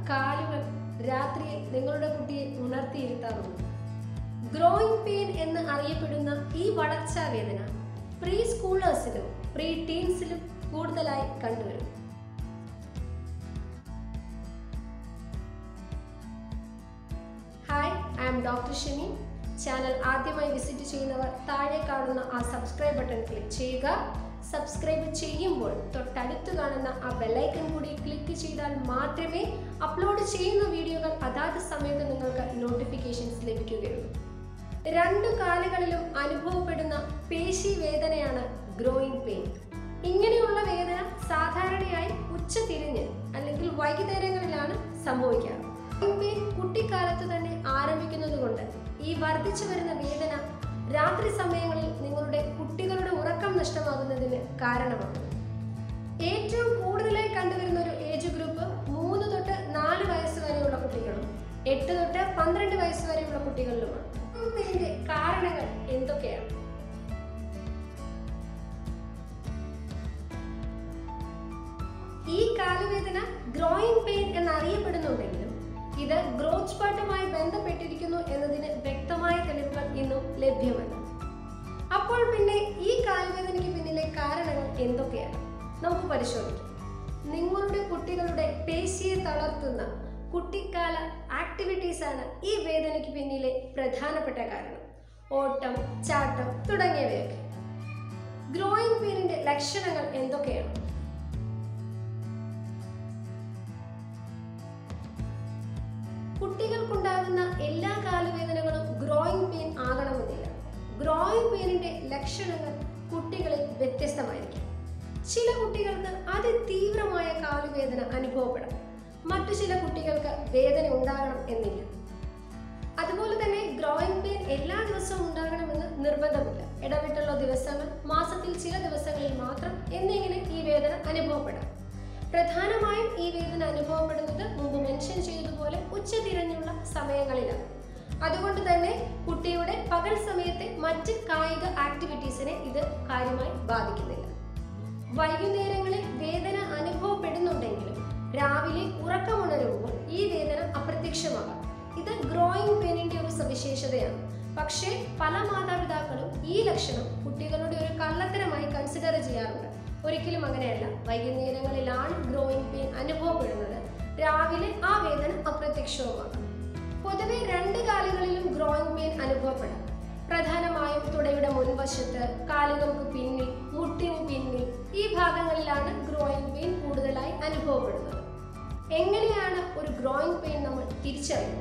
കാലുകൾ രാത്രിയിൽ നിങ്ങളുടെ കുട്ടിയെ ഉണർത്തിയിരുത്താറുണ്ട് ഗ്രോയിങ് പെയിൻ എന്ന് അറിയപ്പെടുന്ന ഈ വളർച്ചാ വേദന പ്രീ സ്കൂളേഴ്സിലും പ്രീ ടീൻസിലും കൂടുതലായി കണ്ടുവരും hi I'm doctor Shemi channel ആദ്യമായി വിസിറ്റ് ചെയ്യുന്നവർ താഴെ കാണുന്ന ആ സബ്സ്ക്രൈബ് ബട്ടൺ ക്ലിക്ക് ചെയ്യുക സബ്സ്ക്രൈബ് ചെയ്യുമ്പോൾ തൊട്ടടുത്ത് കാണുന്ന ആ ബെല്ലൈക്കൺ കൂടി ക്ലിക്ക് ചെയ്താൽ മാത്രമേ അപ്ലോഡ് ചെയ്യുന്ന വീഡിയോകൾ അതാത് സമയത്ത് നിങ്ങൾക്ക് നോട്ടിഫിക്കേഷൻസ് ലഭിക്കുകയുള്ളൂ രണ്ടു കാലുകളിലും അനുഭവപ്പെടുന്ന പേശി വേദനയാണ് ഗ്രോയിങ് പെയിൻ ഇങ്ങനെയുള്ള വേദന സാധാരണയായി ഉച്ച തിരിഞ്ഞ് അല്ലെങ്കിൽ വൈകുന്നേരങ്ങളിലാണ് സംഭവിക്കാറ് ഗ്രോയിങ് പെയിൻ കുട്ടിക്കാലത്ത് തന്നെ ആരംഭിക്കുന്നത് കൊണ്ട് ഈ വർദ്ധിച്ചു വരുന്ന വേദന രാത്രി സമയങ്ങളിൽ നിങ്ങളുടെ കുട്ടികളുടെ ഉറക്കം നഷ്ടമാകുന്നതിന് കാരണമാണ് ഏറ്റവും കൂടുതലായി കണ്ടുവരുന്ന ഒരു ഏജ് ഗ്രൂപ്പ് മൂന്ന് തൊട്ട് നാല് വയസ്സ് വരെയുള്ള കുട്ടികളും എട്ട് തൊട്ട് പന്ത്രണ്ട് വയസ്സ് വരെയുള്ള കുട്ടികളിലുമാണ് ഇതിന്റെ കാരണങ്ങൾ എന്തൊക്കെയാണ് ഈ കാലുവേദന ഗ്രോയിങ് പെയിൻ എന്നറിയപ്പെടുന്നുണ്ടെങ്കിലും ഇത് ഗ്രോത്ത് സ്പാട്ടുമായി ബന്ധപ്പെട്ടിരിക്കുന്നു എന്നതിന് വ്യക്തമായ തെളിവുകൾ ഇന്നും ലഭ്യമല്ല അപ്പോൾ പിന്നെ ഈ കാൽവേദനയ്ക്ക് പിന്നിലെ കാരണങ്ങൾ എന്തൊക്കെയാണ് നമുക്ക് പരിശോധിക്കാം നിങ്ങളുടെ കുട്ടികളുടെ പേശിയെ തളർത്തുന്ന കുട്ടിക്കാല ആക്ടിവിറ്റീസ് ആണ് ഈ വേദനയ്ക്ക് പിന്നിലെ പ്രധാനപ്പെട്ട കാരണം ഓട്ടം ചാട്ടം തുടങ്ങിയവയൊക്കെ ഗ്രോയിങ് പെയിനിന്റെ ലക്ഷണങ്ങൾ എന്തൊക്കെയാണ് കുട്ടികൾക്കുണ്ടാകുന്ന എല്ലാ കാലുവേദനകളും ഗ്രോയിങ് പെയിൻ ആകണമെന്നില്ല ഗ്രോയിങ് പെയിനിന്റെ ലക്ഷണങ്ങൾ കുട്ടികളിൽ വ്യത്യസ്തമായിരിക്കും ചില കുട്ടികൾക്ക് അതിതീവ്രമായ കാലുവേദന അനുഭവപ്പെടാം മറ്റു ചില കുട്ടികൾക്ക് വേദന ഉണ്ടാകണം എന്നില്ല അതുപോലെ തന്നെ ഗ്രോയിങ് പെയിൻ എല്ലാ ദിവസവും ഉണ്ടാകണമെന്ന് നിർബന്ധമില്ല ഇടവിട്ടുള്ള ദിവസങ്ങൾ മാസത്തിൽ ചില ദിവസങ്ങളിൽ മാത്രം എന്നിങ്ങനെ ഈ വേദന അനുഭവപ്പെടാം പ്രധാനമായും ഈ വേദന അനുഭവപ്പെടുന്നത് മുമ്പ് മെൻഷൻ ചെയ്തതുപോലെ ഉച്ചതിരിഞ്ഞുള്ള സമയങ്ങളിലാണ് അതുകൊണ്ട് തന്നെ കുട്ടിയുടെ പകൽ സമയത്തെ മറ്റ് കായിക ആക്ടിവിറ്റീസിനെ ഇത് കാര്യമായി ബാധിക്കുന്നില്ല വൈകുന്നേരങ്ങളിൽ വേദന അനുഭവപ്പെടുന്നുണ്ടെങ്കിലും രാവിലെ ഉറക്കമുണരുമ്പോൾ ഈ വേദന അപ്രത്യക്ഷമാകാം ഇത് ഗ്രോയിങ് പെയിനിന്റെ ഒരു സവിശേഷതയാണ് പക്ഷേ പല മാതാപിതാക്കളും ഈ ലക്ഷണം കുട്ടികളുടെ ഒരു കള്ളത്തരമായി കൺസിഡർ ചെയ്യാറുണ്ട് ഒരിക്കലും അങ്ങനെയല്ല വൈകുന്നേരങ്ങളിലാണ് ഗ്രോയിങ് പെയിൻ അനുഭവപ്പെടുന്നത് രാവിലെ ആ വേദന അപ്രത്യക്ഷവുമാകാം പൊതുവെ രണ്ട് കാലുകളിലും ഗ്രോയിങ് പെയിൻ അനുഭവപ്പെടാം പ്രധാനമായും തുടയുടെ മുൻവശത്ത് കാലുകൾക്ക് പിന്നിൽ മുട്ടിന് പിന്നിൽ ഈ ഭാഗങ്ങളിലാണ് ഗ്രോയിങ് പെയിൻ കൂടുതലായി അനുഭവപ്പെടുന്നത് എങ്ങനെയാണ് ഒരു ഗ്രോയിങ് പെയിൻ നമ്മൾ തിരിച്ചറിയുന്നത്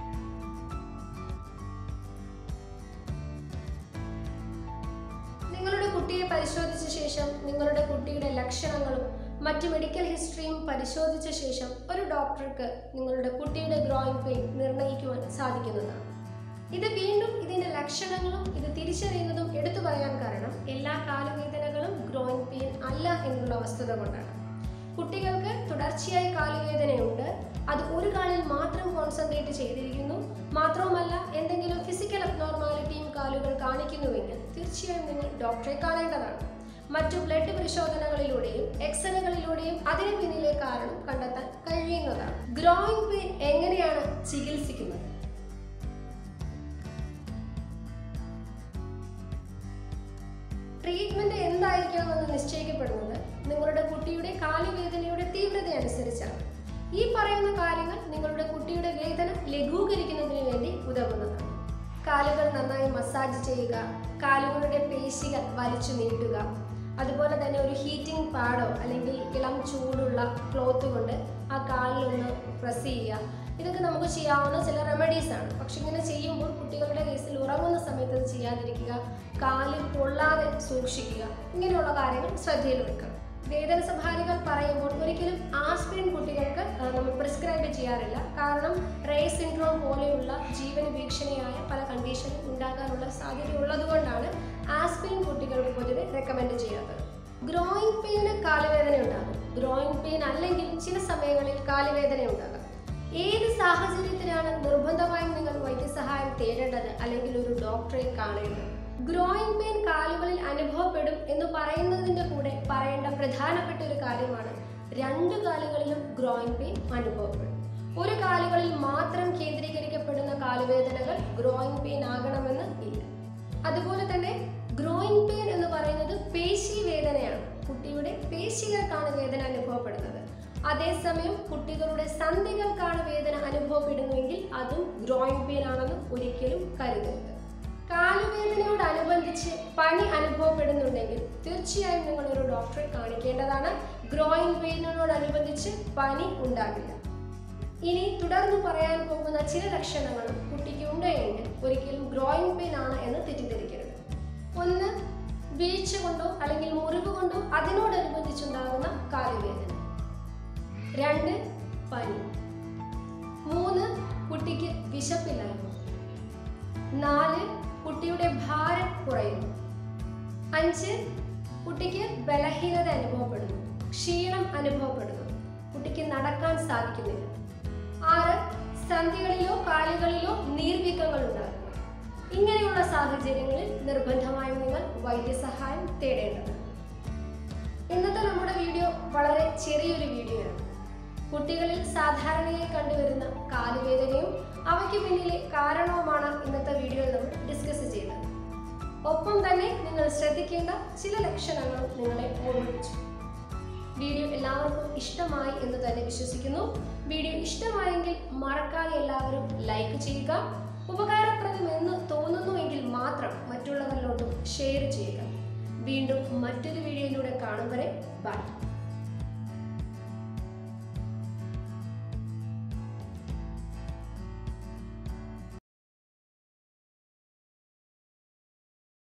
നിങ്ങളുടെ കുട്ടിയെ പരിശോധിച്ച ശേഷം നിങ്ങളുടെ കുട്ടിയുടെ ലക്ഷണങ്ങളും മറ്റ് മെഡിക്കൽ ഹിസ്റ്ററിയും പരിശോധിച്ച ശേഷം ഒരു ഡോക്ടർക്ക് നിങ്ങളുടെ കുട്ടിയുടെ ഗ്രോയിങ് പെയിൻ നിർണ്ണയിക്കുവാൻ സാധിക്കുന്നതാണ് ഇത് വീണ്ടും ഇതിന്റെ ലക്ഷണങ്ങളും ഇത് തിരിച്ചറിയുന്നതും എടുത്തു പറയാൻ കാരണം എല്ലാ കാലുവേദനകളും ഗ്രോയിങ് പെയിൻ അല്ല എന്നുള്ള വസ്തുത കൊണ്ടാണ് കുട്ടികൾക്ക് തുടർച്ചയായി കാലുവേദനയുണ്ട് അത് ഒരു കാലിൽ മാത്രം കോൺസെൻട്രേറ്റ് ചെയ്തിരിക്കുന്നു മാത്രവുമല്ല എന്തെങ്കിലും ഫിസിക്കൽ അബ്നോർമാലിറ്റിയും കാലുകൾ കാണിക്കുന്നുവെങ്കിൽ തീർച്ചയായും നിങ്ങൾ ഡോക്ടറെ കാണേണ്ടതാണ് മറ്റു ബ്ലഡ് പരിശോധനകളിലൂടെയും എക്സ്റേകളിലൂടെയും അതിന് പിന്നിലെ കാരണം കണ്ടെത്താൻ കഴിയുന്നതാണ് ഗ്രോയിങ് പെയിൻ എങ്ങനെയാണ് ചികിത്സിക്കുന്നത് ട്രീറ്റ്മെന്റ് എന്തായിരിക്കണമെന്ന് നിശ്ചയിക്കപ്പെടുന്നത് നിങ്ങളുടെ കുട്ടിയുടെ കാലുവേദനയുടെ തീവ്രത അനുസരിച്ചാണ് ഈ പറയുന്ന കാര്യങ്ങൾ നിങ്ങളുടെ കുട്ടിയുടെ വേദന ലഘൂകരിക്കുന്നതിന് വേണ്ടി ഉതകുന്നതാണ് കാലുകൾ നന്നായി മസാജ് ചെയ്യുക കാലുകളുടെ പേശികൾ വലിച്ചു നീട്ടുക അതുപോലെ തന്നെ ഒരു ഹീറ്റിംഗ് പാഡോ അല്ലെങ്കിൽ ഇളം ചൂടുള്ള ക്ലോത്ത് കൊണ്ട് ആ കാലിലൊന്ന് പ്രസ് ചെയ്യുക ഇതൊക്കെ നമുക്ക് ചെയ്യാവുന്ന ചില റെമഡീസ് ആണ് പക്ഷെ ഇങ്ങനെ ചെയ്യുമ്പോൾ കുട്ടികളുടെ കേസിൽ ഉറങ്ങുന്ന സമയത്ത് അത് ചെയ്യാതിരിക്കുക കാലിൽ പൊള്ളാതെ സൂക്ഷിക്കുക ഇങ്ങനെയുള്ള കാര്യങ്ങൾ ശ്രദ്ധയിൽ വെക്കണം വേദന സഭാരികൾ പറയുമ്പോൾ ഒരിക്കലും ആസ്പിരിൻ കുട്ടികൾക്ക് ആ, നമ്മൾ പ്രിസ്ക്രൈബ് ചെയ്യാറില്ല കാരണം റേ സിൻഡ്രോം പോലെയുള്ള ജീവന ഭീഷണിയായ പല കണ്ടീഷനും ഉണ്ടാകാനുള്ള സാധ്യത ഉള്ളതുകൊണ്ടാണ് ആസ്പിരിൻ കുട്ടികൾക്ക് പൊതുവെ റെക്കമെൻഡ് ചെയ്യാത്തത് ഗ്രോയിങ് പെയിന് കാലുവേദന ഉണ്ടാകും ഗ്രോയിങ് പെയിൻ അല്ലെങ്കിൽ ചില സമയങ്ങളിൽ കാലുവേദന ഉണ്ടാകാം ഏത് സാഹചര്യത്തിലാണ് നിർബന്ധമായും നിങ്ങൾ വൈദ്യസഹായം തേടേണ്ടത് അല്ലെങ്കിൽ ഒരു ഡോക്ടറെ കാണേണ്ടത് ഗ്രോയിങ് പെയിൻ കാലുകളിൽ അനുഭവപ്പെടും എന്ന് പറയുന്നതിൻ്റെ കൂടെ പറയേണ്ട പ്രധാനപ്പെട്ട ഒരു കാര്യമാണ് രണ്ട് കാലുകളിലും ഗ്രോയിങ് പെയിൻ അനുഭവപ്പെടും ഒരു കാലുകളിൽ മാത്രം കേന്ദ്രീകരിക്കപ്പെടുന്ന കാലുവേദനകൾ ഗ്രോയിങ് പെയിൻ ആകണമെന്ന് ഇല്ല അതുപോലെ തന്നെ ഗ്രോയിങ് പെയിൻ എന്ന് പറയുന്നത് പേശി വേദനയാണ് കുട്ടിയുടെ പേശികൾക്കാണ് വേദന അനുഭവപ്പെടുന്നത് അതേസമയം കുട്ടികളുടെ സന്ധികൾക്കാണ് വേദന അനുഭവപ്പെടുന്നുവെങ്കിൽ അതും ഗ്രോയിങ് പെയിൻ ആണെന്ന് ഒരിക്കലും കരുതരുത് കാലുവേദനയോടനുബന്ധിച്ച് പനി അനുഭവപ്പെടുന്നുണ്ടെങ്കിൽ തീർച്ചയായും നിങ്ങൾ ഒരു ഡോക്ടറെ കാണിക്കേണ്ടതാണ് ഗ്രോയിങ് പെയിനോടനുബന്ധിച്ച് പനി ഉണ്ടാകില്ല ഇനി തുടർന്ന് പറയാൻ പോകുന്ന ചില ലക്ഷണങ്ങളും കുട്ടിക്ക് ഉണ്ടെങ്കിൽ ഒരിക്കലും ഗ്രോയിങ് പെയിൻ ആണ് എന്ന് തെറ്റിദ്ധരിക്കരുത് ഒന്ന് വീഴ്ച കൊണ്ടോ അല്ലെങ്കിൽ മുറിവ് കൊണ്ടോ അതിനോടനുബന്ധിച്ചുണ്ടാകുന്ന കാലുവേദന രണ്ട് പനി മൂന്ന് കുട്ടിക്ക് വിശപ്പില്ലായ്മ നാല് കുട്ടിയുടെ ഭാരം കുറയുന്നു അഞ്ച് കുട്ടിക്ക് ബലഹീനത അനുഭവപ്പെടുന്നു ക്ഷീണം അനുഭവപ്പെടുന്നു കുട്ടിക്ക് നടക്കാൻ സാധിക്കുന്നില്ല ആറ് സന്ധികളിലോ കാലുകളിലോ നീർവീക്കങ്ങൾ ഉണ്ടാകുന്നു ഇങ്ങനെയുള്ള സാഹചര്യങ്ങളിൽ നിർബന്ധമായും നിങ്ങൾ വൈദ്യസഹായം തേടേണ്ടതാണ് ഇന്നത്തെ നമ്മുടെ വീഡിയോ വളരെ ചെറിയൊരു വീഡിയോയാണ് കുട്ടികളിൽ സാധാരണയായി കണ്ടുവരുന്ന കാലുവേദനയും അവയ്ക്ക് പിന്നിലെ കാരണവുമാണ് ഇന്നത്തെ വീഡിയോയിൽ നമ്മൾ ഡിസ്കസ് ചെയ്തത് ഒപ്പം തന്നെ നിങ്ങൾ ശ്രദ്ധിക്കേണ്ട ചില ലക്ഷണങ്ങളും നിങ്ങളെ ഓർമ്മിപ്പിച്ചു വീഡിയോ എല്ലാവർക്കും ഇഷ്ടമായി എന്ന് തന്നെ വിശ്വസിക്കുന്നു വീഡിയോ ഇഷ്ടമായെങ്കിൽ മറക്കാതെ എല്ലാവരും ലൈക്ക് ചെയ്യുക ഉപകാരപ്രദം എന്ന് തോന്നുന്നുവെങ്കിൽ മാത്രം മറ്റുള്ളവരിലോട്ടും ഷെയർ ചെയ്യുക വീണ്ടും മറ്റൊരു വീഡിയോയിലൂടെ കാണും വരെ ബൈ